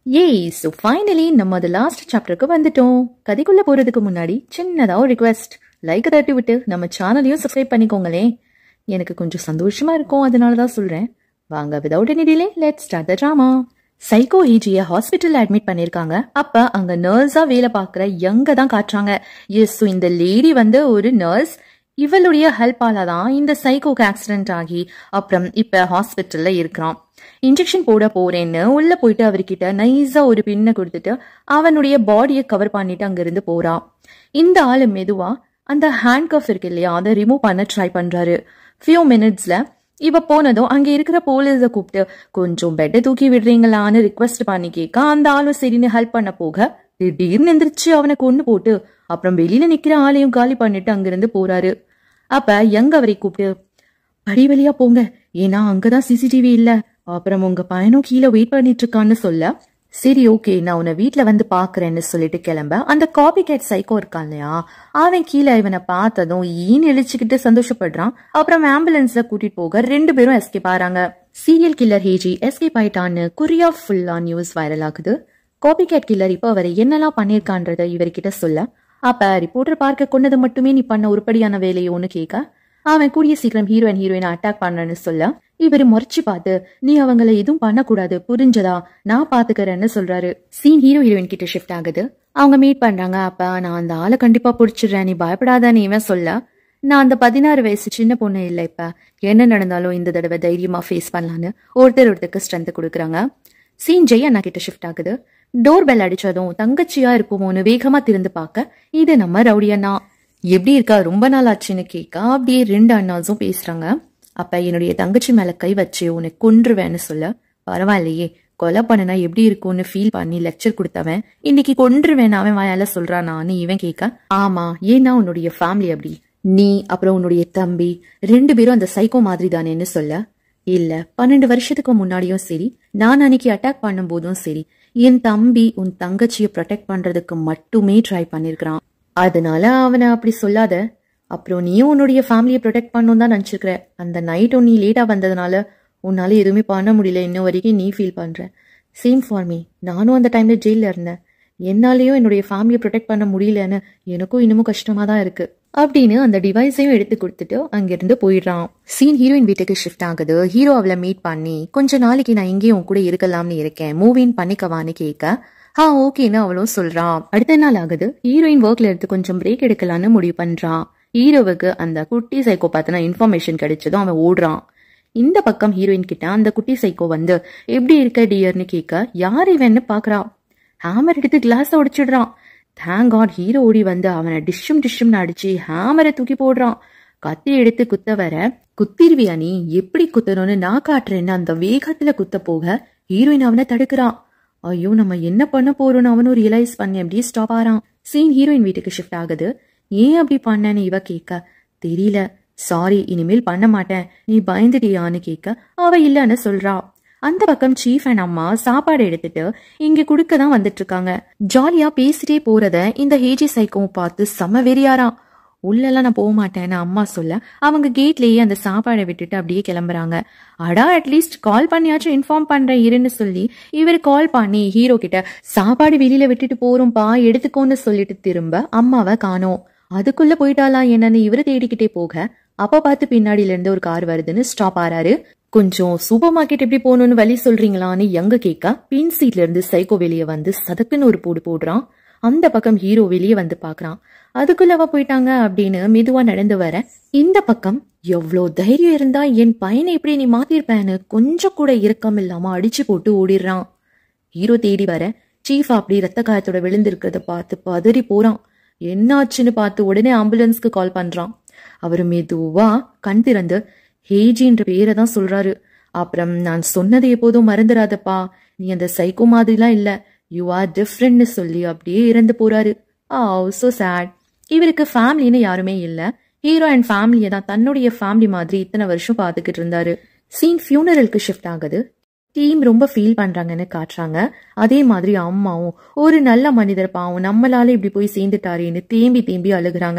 ஏய் so finally நம்ம அது லாஸ்ட் சாப்டருக்கு வந்துட்டோம் கதைக்குள்ள போறதுக்கு முன்னாடி சின்னதா ஒரு ரிக்வெஸ்ட் லைக் தட்டி விட்டு நம்ம சேனலையும் சப்ஸ்கிரைப் பண்ணிக்கோங்களேன் எனக்கு கொஞ்சம் சந்தோஷமா இருக்கும் அதனால தான் சொல்றேன் வாங்க without any delay let start the drama psycho ஹீஜிய ஹாஸ்பிட்டல்ல அட்மிட் பண்ணிருக்காங்க அப்ப அங்க நர்ஸா வேலை பார்க்குற யங்க தான் காட்டுறாங்க எஸ் ஸோ இந்த லேடி வந்து ஒரு நர்ஸ் இவளுடைய ஹெல்ப்பால தான் இந்த சைக்கோக்கு ஆக்சிடென்ட் ஆகி அப்புறம் இப்ப ஹாஸ்பிட்டல்ல இருக்கிறான் இன்ஜெக்ஷன் போட போறேன்னு உள்ள போயிட்டு அவர்கிட்ட நைஸா ஒரு பின்னை கொடுத்துட்டு அவனுடைய பாடியை கவர் பண்ணிட்டு அங்கிருந்து போறான் இந்த ஆளு மெதுவா அந்த ஹேண்ட் கஃப் இருக்கு இல்லையா அதை ரிமூவ் பண்ண ட்ரை பண்றாரு ஃபியூ மினிட்ஸ்ல இவ போனதும் அங்க இருக்கிற போலீஸ கூப்பிட்டு கொஞ்சம் பெட்டை தூக்கி விடுறீங்களான்னு ரிக்வெஸ்ட் பண்ணி கேட்க அந்த ஆளும் சரின்னு ஹெல்ப் பண்ண போக திடீர்னு எந்திரிச்சு அவனை கொண்டு போட்டு அப்புறம் வெளியில நிக்கிற ஆளையும் காலி பண்ணிட்டு அங்கிருந்து போறாரு அப்ப எங்க அவரை கூப்பிட்டு படி வழியா போங்க ஏன்னா அங்கதான் சிசிடிவி இல்ல அப்புறம் உங்க பையனும் கீழே வெயிட் பண்ணிட்டு இருக்கான்னு சொல்ல சரி ஓகே நான் உன்னை வீட்ல வந்து பாக்குறேன்னு சொல்லிட்டு கிளம்ப அந்த காபி கேட் சைக்கோ இருக்கான் இல்லையா அவன் கீழே இவனை பார்த்ததும் ஈன்னு இழிச்சுக்கிட்டு சந்தோஷப்படுறான் அப்புறம் ஆம்புலன்ஸ்ல கூட்டிட்டு போக ரெண்டு பேரும் எஸ்கேப் ஆறாங்க சீரியல் கில்லர் ஹேஜி எஸ்கேப் ஆயிட்டான்னு கொரியா ஃபுல்லா நியூஸ் வைரல் ஆகுது காபி கேட் கில்லர் இப்போ அவர் என்னெல்லாம் பண்ணிருக்கான்றத இவர்கிட்ட சொல்ல அப்ப ரிப்போர்ட்டர் பார்க்க கொண்டது மட்டுமே நீ பண்ண உருப்படியான வேலையோன்னு கேட்க அவன் கூடிய சீக்கிரம் ஹீரோயின் ஹீரோயின் அட்டாக் பண்ணன்னு சொல்ல இவரு முறைச்சு பார்த்து நீ அவங்கள எதுவும் பண்ணக்கூடாது புரிஞ்சதா நான் பாத்துக்கறேன்னு சொல்றாரு சீன் ஹீரோ ஹீரோயின் கிட்ட ஷிஃப்ட் ஆகுது அவங்க மீட் பண்றாங்க அப்ப நான் அந்த ஆளை கண்டிப்பா புடிச்சிடுறேன் நீ பயப்படாதான்னு இவன் சொல்ல நான் அந்த பதினாறு வயசு சின்ன பொண்ணு இல்லை இப்ப என்ன நடந்தாலும் இந்த தடவை தைரியமா ஃபேஸ் பண்ணலான்னு ஒருத்தர் ஒருத்தருக்கு ஸ்ட்ரென்த் கொடுக்குறாங்க சீன் ஜெய் அண்ணா கிட்ட ஷிஃப்ட் ஆகுது டோர் பெல் அடிச்சதும் தங்கச்சியா இருக்குமோன்னு வேகமா திறந்து பார்க்க இது நம்ம ரவுடி அண்ணா எப்படி இருக்கா ரொம்ப நாள் ஆச்சுன்னு கேட்க அப்படியே ரெண்டு அண்ணாஸும் பேசுறாங்க அப்ப என்னுடைய தங்கச்சி மேல கை வச்சு உன்னை கொன்றுவேன்னு சொல்ல பரவாயில்லையே கொலை பண்ணனா எப்படி இருக்கும்னு ஃபீல் பண்ணி லெக்சர் கொடுத்தவன் இன்னைக்கு கொன்றுவேன் அவன் வாயால சொல்றானான்னு இவன் கேட்க ஆமா ஏன்னா உன்னுடைய ஃபேமிலி அப்படி நீ அப்புறம் உன்னுடைய தம்பி ரெண்டு பேரும் அந்த சைக்கோ மாதிரி தானேன்னு சொல்ல இல்ல பன்னெண்டு வருஷத்துக்கு முன்னாடியும் சரி நான் அன்னைக்கு அட்டாக் பண்ணும்போதும் சரி என் தம்பி உன் தங்கச்சியை ப்ரொடெக்ட் பண்றதுக்கு மட்டுமே ட்ரை பண்ணிருக்கிறான் அதனால அவனை அப்படி சொல்லாத அப்புறம் நீயும் உன்னுடைய ஃபேமிலியை ப்ரொடெக்ட் பண்ணும் தான் நினச்சிருக்கிற அந்த நைட்டும் நீ லேட்டாக வந்ததுனால உன்னால எதுவுமே பண்ண முடியல இன்ன வரைக்கும் நீ ஃபீல் பண்ற சேம் ஃபார் மீ நானும் அந்த டைம்ல ஜெயிலில் இருந்தேன் என்னாலேயும் என்னுடைய ஃபேமிலியை ப்ரொடெக்ட் பண்ண முடியலன்னு எனக்கும் இன்னமும் கஷ்டமா தான் இருக்கு அப்படின்னு அந்த டிவைஸையும் எடுத்து கொடுத்துட்டு அங்கிருந்து போயிடுறான் சீன் ஹீரோயின் வீட்டுக்கு ஷிஃப்ட் ஆகுது ஹீரோ அவளை மீட் பண்ணி கொஞ்ச நாளைக்கு நான் இங்கேயும் உன் கூட இருக்கலாம்னு இருக்கேன் மூவின் பண்ணிக்கவான்னு கேட்க ஆ ஓகேன்னு அவளும் சொல்றான் அடுத்த நாள் ஆகுது ஹீரோயின் ஒர்க்ல எடுத்து கொஞ்சம் பிரேக் எடுக்கலான்னு முடிவு பண்றான் ஹீரோவுக்கு அந்த குட்டி சைக்கோ பார்த்தினா இன்ஃபர்மேஷன் கிடைச்சதும் அவன் ஓடுறான் இந்த பக்கம் ஹீரோயின் கிட்ட அந்த குட்டி சைக்கோ வந்து எப்படி இருக்க டியர்னு கேட்க யார் இவன்னு பாக்குறா ஹேமர் எடுத்து கிளாஸை உடைச்சிடுறான் தேங்க் காட் ஹீரோ ஓடி வந்து அவனை டிஷ்ஷும் டிஷ்ஷும்னு அடிச்சு ஹேமரை தூக்கி போடுறான் கத்தி எடுத்து குத்த வர குத்திருவியா நீ எப்படி குத்தணும்னு நான் காட்டுறேன்னு அந்த வேகத்துல குத்த போக ஹீரோயின் அவனை தடுக்கிறான் ஐயோ நம்ம என்ன பண்ண போறோம்னு அவனும் ரியலைஸ் பண்ணி அப்படியே ஸ்டாப் ஆறான் சீன் ஹீரோயின் வீட்டுக்கு ஷிஃப்ட் ஆகுது ஏன் அப்படி பண்ணேன்னு இவ கேட்க தெரியல சாரி இனிமேல் பண்ண மாட்டேன் நீ பயந்துட்டியான்னு கேட்க அவ இல்லன்னு சொல்றா அந்த பக்கம் சீஃப் அண்ட் அம்மா சாப்பாடு எடுத்துட்டு இங்க குடுக்க தான் வந்துட்டு இருக்காங்க ஜாலியா பேசிட்டே போறத இந்த ஹேஜி சைக்கோவும் பார்த்து செம வெறியாராம் உள்ளெல்லாம் நான் போக மாட்டேன்னு அம்மா சொல்ல அவங்க கேட்லயே அந்த சாப்பாடை விட்டுட்டு அப்படியே கிளம்புறாங்க அடா அட்லீஸ்ட் கால் பண்ணியாச்சும் இன்ஃபார்ம் பண்றேன் இருன்னு சொல்லி இவர் கால் பண்ணி ஹீரோ கிட்ட சாப்பாடு வெளியில விட்டுட்டு போறோம்ப்பா எடுத்துக்கோன்னு சொல்லிட்டு திரும்ப அம்மாவை காணோம் அதுக்குள்ள போயிட்டாளா என்னன்னு இவரு தேடிக்கிட்டே போக அப்ப பார்த்து பின்னாடில இருந்து ஒரு கார் வருதுன்னு ஸ்டாப் ஆறாரு கொஞ்சம் சூப்பர் மார்க்கெட் எப்படி போகணும்னு வழி சொல்றீங்களான்னு எங்க கேட்க பின் சீட்ல இருந்து சைக்கோ வெளியே வந்து சதக்குன்னு ஒரு போடு போடுறான் அந்த பக்கம் ஹீரோ வெளியே வந்து பாக்குறான் அதுக்குள்ளவா போயிட்டாங்க அப்படின்னு மெதுவா நடந்து வர இந்த பக்கம் எவ்வளோ தைரியம் இருந்தா என் பையனை இப்படி நீ மாத்திருப்பேன்னு கொஞ்சம் கூட இறக்கம் இல்லாம அடிச்சு போட்டு ஓடிடுறான் ஹீரோ தேடி வர சீஃப் அப்படி ரத்த காயத்தோட விழுந்திருக்கிறத பார்த்து பதறி போறான் என்னாச்சுன்னு பார்த்து உடனே ஆம்புலன்ஸ்க்கு கால் பண்றான் அவர் மெதுவா கண் திறந்து ஹேஜின்ற பேரை தான் சொல்றாரு அப்புறம் நான் சொன்னதை எப்போதும் மறந்துடாதப்பா நீ அந்த சைக்கோ மாதிரிலாம் இல்ல யூ ஆர் டிஃப்ரெண்ட்னு சொல்லி அப்படியே இறந்து போறாரு ஆ சோ சேட் இவருக்கு ஃபேமிலின்னு யாருமே இல்ல ஹீரோ அண்ட் ஃபேமிலியை தான் தன்னுடைய ஃபேமிலி மாதிரி இத்தனை வருஷம் பார்த்துக்கிட்டு இருந்தாரு சீன் ஃபியூனரலுக்கு ஷிஃப்ட் ஆகுது டீம் ரொம்ப ஃபீல் பண்றாங்கன்னு காட்டுறாங்க அதே மாதிரி அம்மாவும் ஒரு நல்ல மனிதர் பாவம் நம்மளால இப்படி போய் சேர்ந்துட்டாரேன்னு தேம்பி தேம்பி அழுகுறாங்க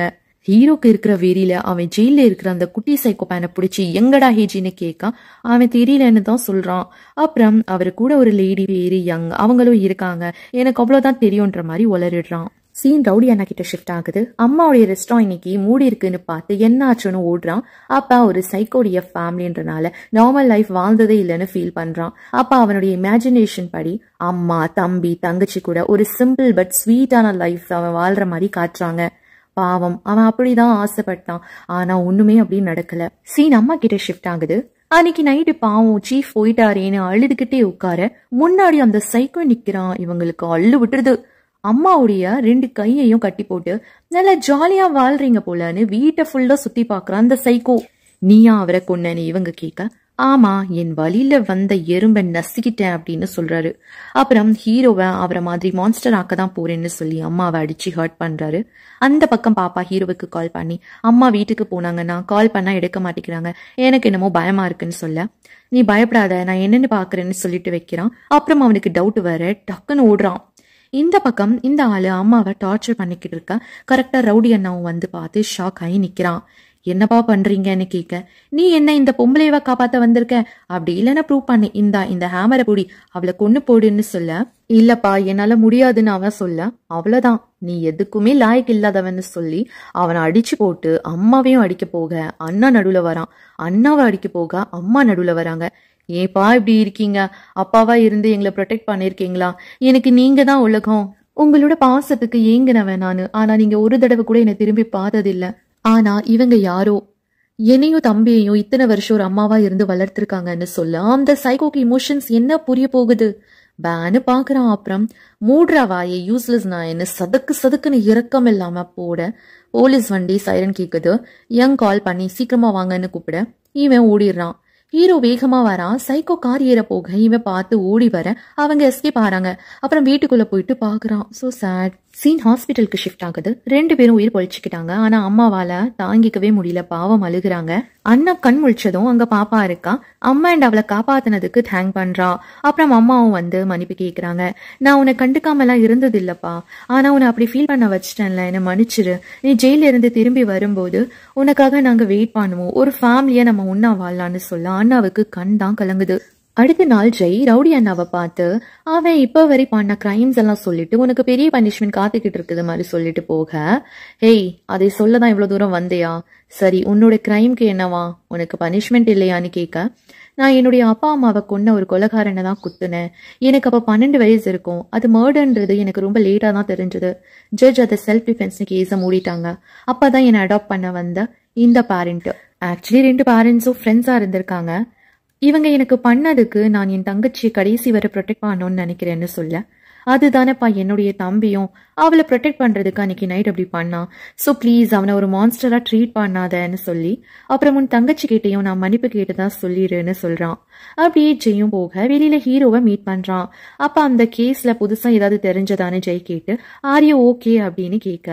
ஹீரோக்கு இருக்கிற வெறியில அவன் ஜெயில இருக்கிற அந்த குட்டி சைக்கோ பேனை பிடிச்சி எங்கடா ஹேஜின்னு கேட்கான் அவன் தெரியலன்னு தான் சொல்றான் அப்புறம் அவரு கூட ஒரு லேடி பேரு யங் அவங்களும் இருக்காங்க எனக்கு அவ்வளவுதான் தெரியும்ன்ற மாதிரி உளறிடுறான் சீன் ரவுடி அண்ணா கிட்ட ஷிஃப்ட் ஆகுது அம்மாவுடைய ரெஸ்டாரண்ட் இன்னைக்கு மூடி இருக்குன்னு பார்த்து என்ன ஆச்சுன்னு ஓடுறான் அப்பா ஒரு சைக்கோடைய ஃபேமிலின்றனால நார்மல் லைஃப் வாழ்ந்ததே இல்லைன்னு ஃபீல் பண்றான் அப்பா அவனுடைய இமேஜினேஷன் படி அம்மா தம்பி தங்கச்சி கூட ஒரு சிம்பிள் பட் ஸ்வீட்டான லைஃப் அவன் வாழ்ற மாதிரி காட்டுறாங்க பாவம் அவன் அப்படிதான் ஆசைப்பட்டான் ஆனா ஒண்ணுமே அப்படி நடக்கல சீன் அம்மா கிட்ட ஷிஃப்ட் ஆகுது அன்னைக்கு நைட்டு பாவம் சீஃப் போயிட்டாரேன்னு அழுதுகிட்டே உட்கார முன்னாடி அந்த சைக்கோ நிக்கிறான் இவங்களுக்கு அள்ளு விட்டுருது அம்மாவுடைய ரெண்டு கையையும் கட்டி போட்டு நல்லா ஜாலியா வாழ்றீங்க போலன்னு வீட்டை ஃபுல்லா சுத்தி பாக்குறான் அந்த சைக்கோ நீயா அவரை கொன்னன்னு இவங்க கேட்க ஆமா என் வழியில வந்த எறும்பை நசுக்கிட்டேன் அப்படின்னு சொல்றாரு அப்புறம் ஹீரோவை அவரை மாதிரி மான்ஸ்டர் ஆக்க தான் போறேன்னு சொல்லி அம்மாவை அடிச்சு ஹர்ட் பண்றாரு அந்த பக்கம் பாப்பா ஹீரோவுக்கு கால் பண்ணி அம்மா வீட்டுக்கு போனாங்கன்னா கால் பண்ணா எடுக்க மாட்டேங்கிறாங்க எனக்கு என்னமோ பயமா இருக்குன்னு சொல்ல நீ பயப்படாத நான் என்னன்னு பாக்குறேன்னு சொல்லிட்டு வைக்கிறான் அப்புறம் அவனுக்கு டவுட் வர டக்குன்னு ஓடுறான் இந்த பக்கம் இந்த ஆளு அம்மாவை டார்ச்சர் பண்ணிக்கிட்டு இருக்கா கரெக்டா ரவுடி அண்ணாவும் வந்து பார்த்து ஷாக் ஆகி நிக்கிறான் என்னப்பா பண்றீங்கன்னு கேட்க நீ என்ன இந்த பொம்பளையவ காப்பாத்த வந்திருக்க அப்படி இல்லைன்னா ப்ரூவ் பண்ணி இந்தா இந்த ஹேமரை பொடி அவளை கொன்னு போடுன்னு சொல்ல இல்லப்பா என்னால முடியாதுன்னு அவன் சொல்ல அவ்வளவுதான் நீ எதுக்குமே லாயக்கு இல்லாதவன்னு சொல்லி அவனை அடிச்சு போட்டு அம்மாவையும் அடிக்க போக அண்ணா நடுவுல வரான் அண்ணாவை அடிக்க போக அம்மா நடுவுல வராங்க ஏப்பா இப்படி இருக்கீங்க அப்பாவா இருந்து எங்களை ப்ரொடெக்ட் பண்ணிருக்கீங்களா எனக்கு நீங்க தான் உலகம் உங்களோட பாசத்துக்கு ஏங்கினவன் நானு ஆனா நீங்க ஒரு தடவை கூட என்னை திரும்பி பார்த்ததில்ல ஆனா இவங்க யாரோ என்னையும் தம்பியையும் இத்தனை வருஷம் ஒரு அம்மாவா இருந்து வளர்த்திருக்காங்கன்னு சொல்ல அந்த சைக்கோக்கு இமோஷன்ஸ் என்ன புரிய போகுது பேனு பாக்குறான் அப்புறம் மூடுற வாயை யூஸ்லெஸ் நாயன்னு சதக்கு சதுக்குன்னு இறக்கம் இல்லாம போட போலீஸ் வண்டி சைரன் கேக்குது யங் கால் பண்ணி சீக்கிரமா வாங்கன்னு கூப்பிட இவன் ஓடிடுறான் ஹீரோ வேகமா வரான் சைக்கோ கார் ஏற போக இவன் பார்த்து ஓடி வர அவங்க எஸ்கேப் ஆறாங்க அப்புறம் வீட்டுக்குள்ள போயிட்டு பாக்குறான் சோ சேட் சீன் ஹாஸ்பிட்டலுக்கு ஷிஃப்ட் ஆகுது ரெண்டு பேரும் உயிர் பொழிச்சுக்கிட்டாங்க ஆனா அம்மாவால தாங்கிக்கவே முடியல பாவம் அழுகுறாங்க அண்ணா கண் முழிச்சதும் அங்க பாப்பா இருக்கா அம்மா அண்ட் அவளை காப்பாத்தினதுக்கு தேங்க் பண்றா அப்புறம் அம்மாவும் வந்து மன்னிப்பு கேக்குறாங்க நான் உன்னை கண்டுக்காம எல்லாம் இருந்தது இல்லப்பா ஆனா உன்னை அப்படி ஃபீல் பண்ண வச்சிட்டேன்ல என்ன மன்னிச்சிரு நீ ஜெயில இருந்து திரும்பி வரும்போது உனக்காக நாங்க வெயிட் பண்ணுவோம் ஒரு ஃபேமிலியா நம்ம ஒன்னா வாழலாம்னு சொல்ல அண்ணாவுக்கு கண் தான் கலங்குது அடுத்த நாள் ஜெய் ரவுடி அண்ணாவை பார்த்து அவன் இப்போ வரை பண்ண கிரைம்ஸ் எல்லாம் சொல்லிட்டு உனக்கு பெரிய பனிஷ்மெண்ட் காத்துக்கிட்டு இருக்குது மாதிரி சொல்லிட்டு போக ஹேய் அதை சொல்ல தான் இவ்வளோ தூரம் வந்தியா சரி உன்னோட கிரைம்க்கு என்னவா உனக்கு பனிஷ்மெண்ட் இல்லையான்னு கேட்க நான் என்னுடைய அப்பா அம்மாவை கொன்ன ஒரு கொலகாரனை தான் குத்துனேன் எனக்கு அப்போ பன்னெண்டு வயசு இருக்கும் அது மர்டர்ன்றது எனக்கு ரொம்ப லேட்டாக தான் தெரிஞ்சது ஜட்ஜ் அதை செல்ஃப் டிஃபென்ஸ்னு கேஸை மூடிட்டாங்க அப்போ தான் என்னை அடாப்ட் பண்ண வந்த இந்த பேரண்ட் ஆக்சுவலி ரெண்டு பேரண்ட்ஸும் ஃப்ரெண்ட்ஸாக இருந்திருக்காங்க இவங்க எனக்கு பண்ணதுக்கு நான் என் தங்கச்சியை கடைசி வரை ப்ரொடெக்ட் பண்ணணும்னு நினைக்கிறேன்னு சொல்ல அதுதானப்பா என்னுடைய தம்பியும் அவளை ப்ரொடெக்ட் பண்றதுக்கு அன்னைக்கு நைட் அப்படி பண்ணான் ஸோ ப்ளீஸ் அவனை ஒரு மான்ஸ்டரா ட்ரீட் பண்ணாதன்னு சொல்லி அப்புறம் உன் தங்கச்சி கிட்டையும் நான் மன்னிப்பு கேட்டதா சொல்லிடுன்னு சொல்றான் அப்படியே ஜெயும் போக வெளியில ஹீரோவை மீட் பண்றான் அப்ப அந்த கேஸ்ல புதுசா ஏதாவது தெரிஞ்சதான்னு ஜெய் கேட்டு ஆரியோ ஓகே அப்படின்னு கேட்க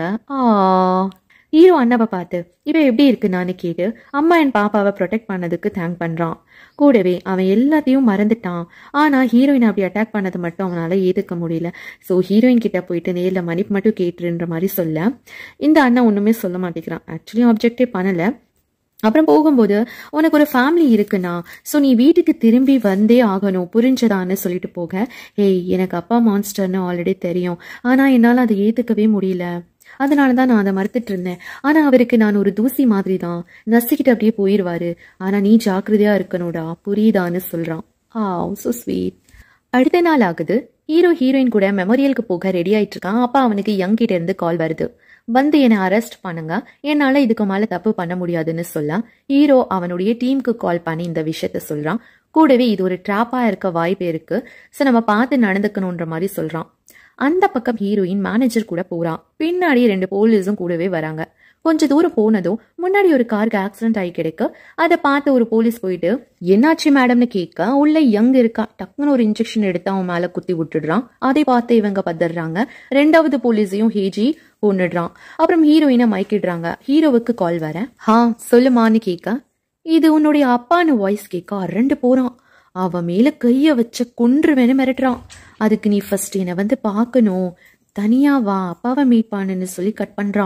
ஆ ஹீரோ அண்ணாவை பார்த்து இவ எப்படி இருக்குனான்னு கேட்டு அம்மா என் பாப்பாவை ப்ரொடெக்ட் பண்ணதுக்கு தேங்க் பண்றான் கூடவே அவன் எல்லாத்தையும் மறந்துட்டான் ஆனா ஹீரோயின் அப்படி அட்டாக் பண்ணது மட்டும் அவனால ஏத்துக்க முடியல ஸோ ஹீரோயின் கிட்ட போயிட்டு நேர்ல மன்னிப்பு மட்டும் கேட்டுருன்ற மாதிரி சொல்ல இந்த அண்ணா ஒண்ணுமே சொல்ல மாட்டேங்கிறான் ஆக்சுவலி ஆப்ஜெக்டே பண்ணல அப்புறம் போகும்போது உனக்கு ஒரு ஃபேமிலி இருக்குண்ணா ஸோ நீ வீட்டுக்கு திரும்பி வந்தே ஆகணும் புரிஞ்சதான்னு சொல்லிட்டு போக ஏய் எனக்கு அப்பா மான்ஸ்டர்னு ஆல்ரெடி தெரியும் ஆனா என்னால் அதை ஏத்துக்கவே முடியல அதனால தான் நான் அதை மறுத்துட்டு இருந்தேன் ஆனா அவருக்கு நான் ஒரு தூசி மாதிரி தான் நசிக்கிட்டு அப்படியே போயிடுவாரு ஆனா நீ ஜாக்கிரதையா இருக்கணும்டா புரியுதான்னு சொல்றான் ஆ so ஸ்வீட் அடுத்த நாள் ஆகுது ஹீரோ ஹீரோயின் கூட மெமோரியலுக்கு போக ரெடி ஆயிட்டு இருக்கான் அப்பா அவனுக்கு யங் கிட்ட இருந்து கால் வருது வந்து என்னை அரெஸ்ட் பண்ணுங்க என்னால இதுக்கு மேல தப்பு பண்ண முடியாதுன்னு சொல்ல ஹீரோ அவனுடைய டீமுக்கு கால் பண்ணி இந்த விஷயத்த சொல்றான் கூடவே இது ஒரு ட்ராப்பா இருக்க வாய்ப்பு இருக்கு ஸோ நம்ம பார்த்து நடந்துக்கணுன்ற மாதிரி சொல்றான் அந்த பக்கம் ஹீரோயின் மேனேஜர் கூட போறான் பின்னாடி ரெண்டு போலீஸும் கூடவே வராங்க கொஞ்ச தூரம் போனதும் முன்னாடி ஒரு காருக்கு ஆக்சிடென்ட் ஆகி கிடைக்க அதை பார்த்து ஒரு போலீஸ் போயிட்டு என்னாச்சு மேடம்னு கேட்க உள்ள யங் இருக்கா டக்குன்னு ஒரு இன்ஜெக்ஷன் எடுத்து அவன் மேல குத்தி விட்டுடுறான் அதை பார்த்து இவங்க பதறாங்க ரெண்டாவது போலீஸையும் ஹேஜி கொன்னுடுறான் அப்புறம் ஹீரோயினை மயக்கிடுறாங்க ஹீரோவுக்கு கால் வர ஹா சொல்லுமான்னு கேட்க இது உன்னுடைய அப்பான்னு வாய்ஸ் கேட்க அரண்டு போறான் அவன் மேல கைய வச்ச கொன்றுவேன்னு மிரட்டுறான் அதுக்கு நீ ஃபர்ஸ்ட் என்னை வந்து பார்க்கணும் தனியா வா அப்பாவை மீட் பண்ணுன்னு சொல்லி கட் பண்றான்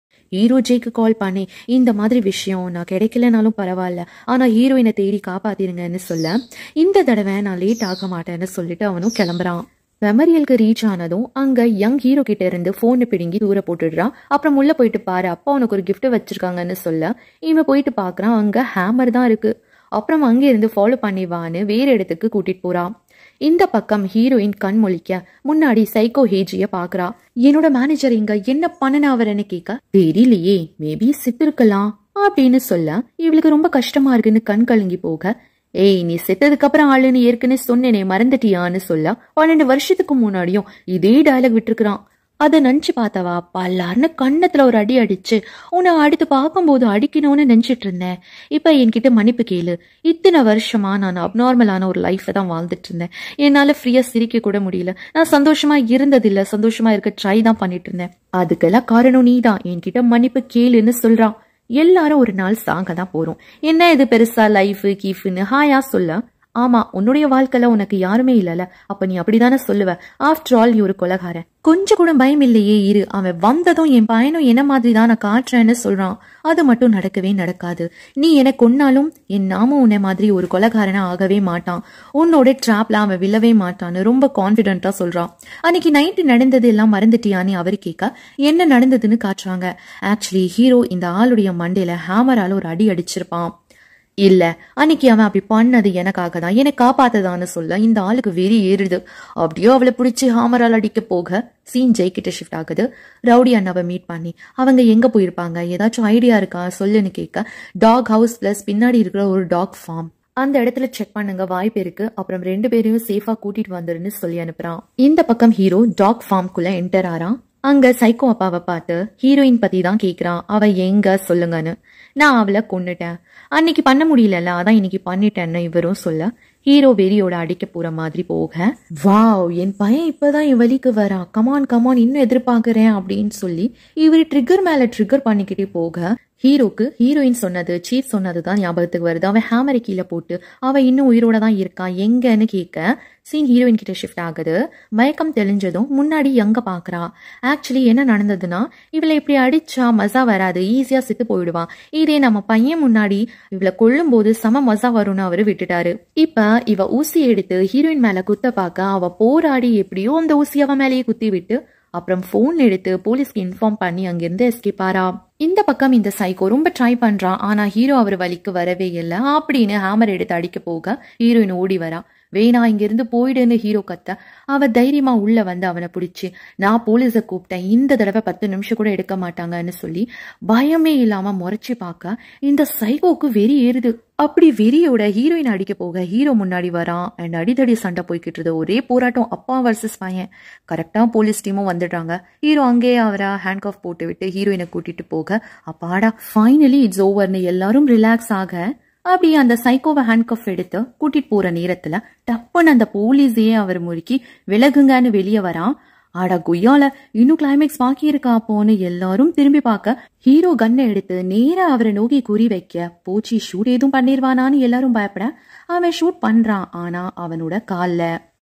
ஹீரோ ஜேக்கு கால் பண்ணி இந்த மாதிரி விஷயம் நான் கிடைக்கலனாலும் பரவாயில்ல ஆனா ஹீரோயினை தேடி காப்பாத்திருங்கன்னு சொல்ல இந்த தடவை நான் லேட் ஆக மாட்டேன்னு சொல்லிட்டு அவனும் கிளம்புறான் மெமரியலுக்கு ரீச் ஆனதும் அங்க யங் ஹீரோ கிட்ட இருந்து போனை பிடுங்கி தூர போட்டுடுறான் அப்புறம் உள்ள போயிட்டு பாரு அப்பா உனக்கு ஒரு gift வச்சிருக்காங்கன்னு சொல்ல இவன் போயிட்டு பாக்குறான் அங்க ஹேமர் தான் இருக்கு அப்புறம் அங்க இருந்து ஃபாலோ பண்ணி வான்னு வேற இடத்துக்கு கூட்டிட்டு போறான் இந்த பக்கம் ஹீரோயின் கண் முழிக்க முன்னாடி சைக்கோ ஹேஜிய பாக்குறா என்னோட மேனேஜர் இங்க என்ன பண்ணன அவர்னு கேட்க தெரியலையே மேபி சித்து இருக்கலாம் அப்படின்னு சொல்ல இவளுக்கு ரொம்ப கஷ்டமா இருக்குன்னு கண் கலங்கி போக ஏய் நீ செத்ததுக்கு அப்புறம் ஆளுன்னு ஏற்கனவே சொன்னேனே மறந்துட்டியான்னு சொல்ல பன்னெண்டு வருஷத்துக்கு முன்னாடியும் இதே டயலாக் விட்டுருக்கான் அதை நினைச்சு பார்த்தவா பல்லார்னு கண்ணத்துல ஒரு அடி அடிச்சு உன்னை அடுத்து பார்க்கும்போது அடிக்கணும்னு நினைச்சிட்டு இருந்தேன் இப்ப என்கிட்ட மன்னிப்பு கேளு இத்தனை வருஷமா நான் அப்நார்மலான ஒரு லைஃப்பை தான் வாழ்ந்துட்டு இருந்தேன் என்னால ஃப்ரீயா சிரிக்க கூட முடியல நான் சந்தோஷமா இருந்ததில்ல சந்தோஷமா இருக்க ட்ரை தான் பண்ணிட்டு இருந்தேன் அதுக்கெல்லாம் காரணம் நீ தான் என்கிட்ட மன்னிப்பு கேளுன்னு சொல்றான் எல்லாரும் ஒரு நாள் சாங்க தான் போறோம் என்ன இது பெருசா லைஃப் கீஃப்னு ஹாயா சொல்ல ஆமா உன்னுடைய வாழ்க்கையில உனக்கு யாருமே இல்லல அப்ப நீ அப்படிதானே சொல்லுவ ஆஃப்டர் ஆல் நீ ஒரு கொலகாரன் கொஞ்சம் கூட பயம் இல்லையே இரு அவன் வந்ததும் என் பையனும் என்ன மாதிரி தான் நான் காட்டுறேன்னு சொல்றான் அது மட்டும் நடக்கவே நடக்காது நீ என்ன கொன்னாலும் என் நாமும் உன்னை மாதிரி ஒரு கொலகாரனா ஆகவே மாட்டான் உன்னோட ட்ராப்ல அவன் விழவே மாட்டான்னு ரொம்ப கான்பிடென்ட்டா சொல்றான் அன்னைக்கு நைட்டு நடந்தது எல்லாம் மறந்துட்டியான்னு அவர் கேட்க என்ன நடந்ததுன்னு காட்டுறாங்க ஆக்சுவலி ஹீரோ இந்த ஆளுடைய மண்டையில ஹேமரால ஒரு அடி அடிச்சிருப்பான் இல்ல அன்னைக்கு அவன் அப்படி பண்ணது எனக்காக தான் என்னை காப்பாத்ததான்னு சொல்ல இந்த ஆளுக்கு வெறி ஏறுது அப்படியோ அவளை பிடிச்சி ஹாமரால் அடிக்க போக சீன் ஜெய் கிட்ட ஷிஃப்ட் ஆகுது ரவுடி அண்ணாவை மீட் பண்ணி அவங்க எங்க போயிருப்பாங்க ஏதாச்சும் ஐடியா இருக்கா சொல்லுன்னு கேட்க டாக் ஹவுஸ் பிளஸ் பின்னாடி இருக்கிற ஒரு டாக் ஃபார்ம் அந்த இடத்துல செக் பண்ணுங்க வாய்ப்பு இருக்கு அப்புறம் ரெண்டு பேரையும் சேஃபா கூட்டிட்டு வந்துருன்னு சொல்லி அனுப்புறான் இந்த பக்கம் ஹீரோ டாக் ஃபார்ம்குள்ள என்டர் ஆறான் அங்க சைக்கோ அப்பாவை பார்த்து ஹீரோயின் பத்தி தான் கேக்குறான் அவ எங்க சொல்லுங்கன்னு நான் அவளை கொன்னுட்டேன் அன்னைக்கு பண்ண முடியலல்ல அதான் இன்னைக்கு பண்ணிட்டேன்னு இவரும் சொல்ல ஹீரோ வெறியோட அடிக்க போற மாதிரி போக வாவ் என் பையன் இப்பதான் என் வழிக்கு வரான் கமான் கமான் இன்னும் எதிர்பார்க்கறேன் அப்படின்னு சொல்லி இவர் ட்ரிகர் மேல ட்ரிகர் பண்ணிக்கிட்டே போக ஹீரோக்கு ஹீரோயின் சொன்னது சீஃப் சொன்னது தான் ஞாபகத்துக்கு வருது அவன் ஹேமரை கீழே போட்டு அவன் இன்னும் உயிரோட தான் இருக்கான் எங்கன்னு கேட்க சீன் ஹீரோயின் கிட்ட ஷிஃப்ட் ஆகுது மயக்கம் தெளிஞ்சதும் முன்னாடி எங்க பாக்குறா ஆக்சுவலி என்ன நடந்ததுன்னா இவளை இப்படி அடிச்சா மசா வராது ஈஸியா செத்து போயிடுவான் இதே நம்ம பையன் முன்னாடி இவளை கொல்லும் போது சம மசா வரும்னு அவரு விட்டுட்டாரு இப்ப இவ ஊசி எடுத்து ஹீரோயின் மேல குத்த பார்க்க அவ போராடி எப்படியோ அந்த ஊசி அவ மேலேயே குத்தி விட்டு அப்புறம் ஃபோன் எடுத்து போலீஸ்க்கு இன்ஃபார்ம் பண்ணி அங்கிருந்து எஸ்கேப் ஆறா இந்த பக்கம் இந்த சைக்கோ ரொம்ப ட்ரை பண்றான் ஆனா ஹீரோ அவர் வழிக்கு வரவே இல்லை அப்படின்னு ஹேமர் எடுத்து அடிக்க போக ஹீரோயின் ஓடி வரா வேணா இங்கிருந்து போயிடுன்னு ஹீரோ கத்த அவ தைரியமா உள்ள வந்து அவனை பிடிச்சி நான் போலீஸை கூப்பிட்டேன் இந்த தடவை பத்து நிமிஷம் கூட எடுக்க மாட்டாங்கன்னு சொல்லி பயமே இல்லாம முறைச்சு பார்க்க இந்த சைக்கோக்கு வெறி ஏறுது அப்படி வெறியோட ஹீரோயின் அடிக்க போக ஹீரோ முன்னாடி வரான் அண்ட் அடிதடி சண்டை போய்கிட்டு இருது ஒரே போராட்டம் அப்பா வர்சஸ் பையன் கரெக்டா போலீஸ் டீமும் வந்துடுறாங்க ஹீரோ அங்கேயே அவரை ஹேண்ட் ஆஃப் போட்டு விட்டு ஹீரோயினை கூட்டிட்டு போக அப்பாடா ஃபைனலி இட்ஸ் ஓவர்னு எல்லாரும் ரிலாக்ஸ் ஆக அப்படி அந்த சைக்கோவை ஹேண்ட்கஃப் எடுத்து கூட்டிட்டு போற நேரத்துல டப்புன்னு அந்த போலீஸையே அவர் முறுக்கி விலகுங்கன்னு வெளியே வரான் ஆடா குய்யால இன்னும் கிளைமேக்ஸ் பாக்கி இருக்கா அப்போன்னு எல்லாரும் திரும்பி பார்க்க ஹீரோ கன்னை எடுத்து நேரா அவரை நோக்கி குறி வைக்க போச்சு ஷூட் எதுவும் பண்ணிருவானான்னு எல்லாரும் பயப்பட அவன் ஷூட் பண்றான் ஆனா அவனோட கால்ல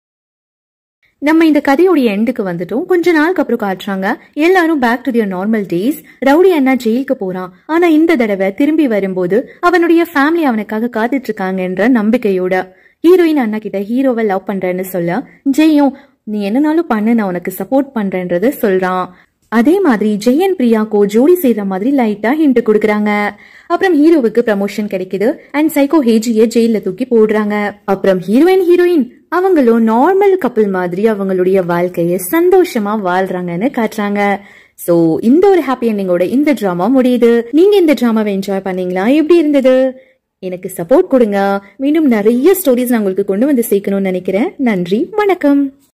நம்ம இந்த கதையோடைய எண்டுக்கு வந்துட்டோம் கொஞ்ச நாளுக்கு அப்புறம் காட்டுறாங்க எல்லாரும் back to their normal days rowdy அண்ணா ஜெயிலுக்கு போறான் ஆனா இந்த தடவை திரும்பி வரும்போது அவனுடைய ஃபேமிலி அவனுக்காக காத்துட்டு இருக்காங்கன்ற நம்பிக்கையோட ஹீரோயின் அண்ணா கிட்ட ஹீரோவை லவ் பண்றேன்னு சொல்ல ஜெயும் நீ என்னனாலும் பண்ணு நான் உனக்கு சப்போர்ட் பண்றேன்றது சொல்றான் அதே மாதிரி ஜெயன் பிரியாக்கோ ஜோடி செய்யற மாதிரி லைட்டா ஹிண்ட் கொடுக்குறாங்க அப்புறம் ஹீரோவுக்கு ப்ரமோஷன் கிடைக்குது அண்ட் சைக்கோ ஹேஜிய ஜெயில தூக்கி போடுறாங்க அப்புறம் ஹீரோயின் ஹீரோயின் அவங்களும் நார்மல் கப்பல் மாதிரி அவங்களுடைய வாழ்க்கைய சந்தோஷமா வாழ்றாங்கன்னு காட்டுறாங்க சோ இந்த ஒரு ஹாப்பி எண்டிங்கோட இந்த டிராமா முடியுது நீங்க இந்த டிராமாவை என்ஜாய் பண்ணீங்களா எப்படி இருந்தது எனக்கு சப்போர்ட் கொடுங்க மீண்டும் நிறைய ஸ்டோரிஸ் நான் உங்களுக்கு கொண்டு வந்து சேர்க்கணும்னு நினைக்கிறேன் நன்றி வணக்கம்